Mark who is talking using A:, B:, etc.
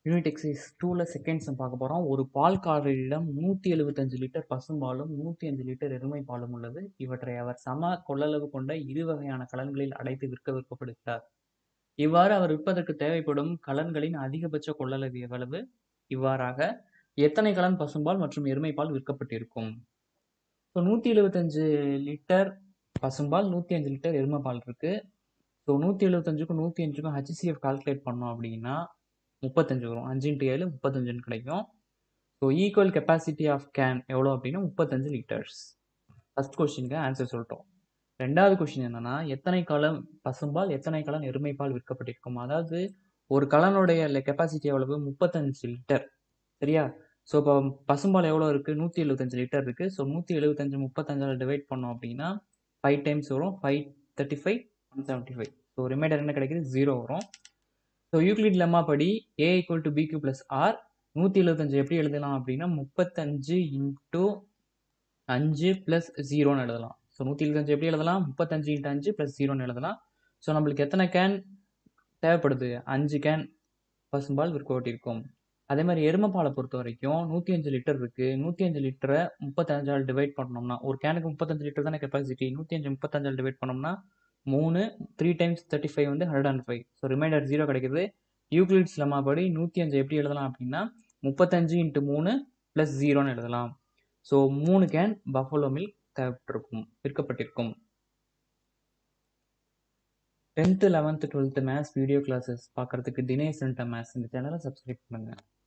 A: unit exercise டூவில் second sum பார்க்க போகிறோம் ஒரு பால்காரரிடம் நூற்றி எழுபத்தஞ்சு லிட்டர் பசும்பாலும் நூற்றி அஞ்சு லிட்டர் எருமை பாலும் உள்ளது இவற்றை அவர் சம கொள்ளளவு கொண்ட இரு வகையான கலன்களில் அடைத்து விற்க விருப்பப்படுகிறார் இவ்வாறு அவர் விற்பதற்கு தேவைப்படும் கலன்களின் அதிகபட்ச கொள்ளளவு எவ்வளவு இவ்வாறாக எத்தனை கலன் பசும்பால் மற்றும் எருமை பால் விற்கப்பட்டிருக்கும் ஸோ நூற்றி எழுபத்தஞ்சு லிட்டர் பசும்பால் நூற்றி அஞ்சு லிட்டர் எருமை பால் இருக்குது ஸோ நூற்றி எழுபத்தஞ்சுக்கும் நூற்றி அஞ்சுக்கும் ஹச்சிசிஎஃப் கால்குலேட் பண்ணோம் அப்படின்னா முப்பத்தஞ்சு வரும் அஞ்சு இன்ட்டு ஏழு முப்பத்தஞ்சுன்னு கிடைக்கும் so equal capacity of can எவ்வளோ அப்படின்னா முப்பத்தஞ்சு லிட்டர்ஸ் ஃபஸ்ட் கொஸ்டினுக்கு ஆன்சர் சொல்லிட்டோம் ரெண்டாவது கொஸ்டின் என்னன்னா எத்தனை காலம் பசும்பால் எத்தனை காலம் எருமைப்பால் விற்கப்பட்டிருக்கும் அதாவது ஒரு கலனுடைய கெப்பாசிட்டி எவ்வளவு முப்பத்தஞ்சு லிட்டர் சரியா ஸோ இப்போ பசும்பால் எவ்வளோ இருக்குது நூற்றி எழுபத்தஞ்சு லிட்டர் இருக்குது ஸோ நூற்றி எழுபத்தஞ்சு முப்பத்தஞ்சால் டிவைட் பண்ணோம் அப்படின்னா ஃபைவ் டைம்ஸ் வரும் five thirty five one seventy five so remainder என்ன கிடைக்குது ஜீரோ வரும் ஸோ யூக்ளிட் லெம்மா படி A equal to B Q plus R நூற்றி எழுபத்தஞ்சு எப்படி எழுதலாம் அப்படின்னா முப்பத்தஞ்சு இன்ட்டு அஞ்சு ப்ளஸ் ஜீரோன்னு எழுதலாம் ஸோ நூற்றி எழுபத்தஞ்சு எப்படி எழுதலாம் முப்பத்தஞ்சு இன்ட்டு அஞ்சு ப்ளஸ் ஜீரோன்னு எழுதலாம் ஸோ நம்மளுக்கு எத்தனை கேன் தேவைப்படுது அஞ்சு கேன் பசும்பால் விற்கப்பட்டிருக்கும் அதே மாதிரி எருமைப்பாலை பொறுத்த வரைக்கும் நூற்றி அஞ்சு லிட்டர் இருக்குது நூற்றி அஞ்சு லிட்டரை முப்பத்தஞ்சால் டிவைட் பண்ணோம்னா ஒரு கேனுக்கு முப்பத்தஞ்சு லிட்டர் தானே கெப்பாசிட்டி நூற்றி அஞ்சு முப்பத்தஞ்சால் டிவைட் பண்ணோம்னா மூணு த்ரீ டைம்ஸ் தேர்ட்டி ஃபைவ் வந்து hundred and five so remainder zero கிடைக்குது யூக்ளிட்ஸ் லெம்மா படி நூற்றி அஞ்சு எப்படி எழுதலாம் அப்படின்னா முப்பத்தஞ்சு இன்ட்டு மூணு ப்ளஸ் ஜீரோன்னு எழுதலாம் ஸோ மூணு கேன் பஃபலோ மில்க் தேவைப்பட்டிருக்கும் விற்கப்பட்டிருக்கும் tenth eleventh twelfth maths video classes பார்க்குறதுக்கு தினேஷ் சென்டர் மேத்ஸ் இந்த சேனலை சப்ஸ்கிரைப் பண்ணுங்கள்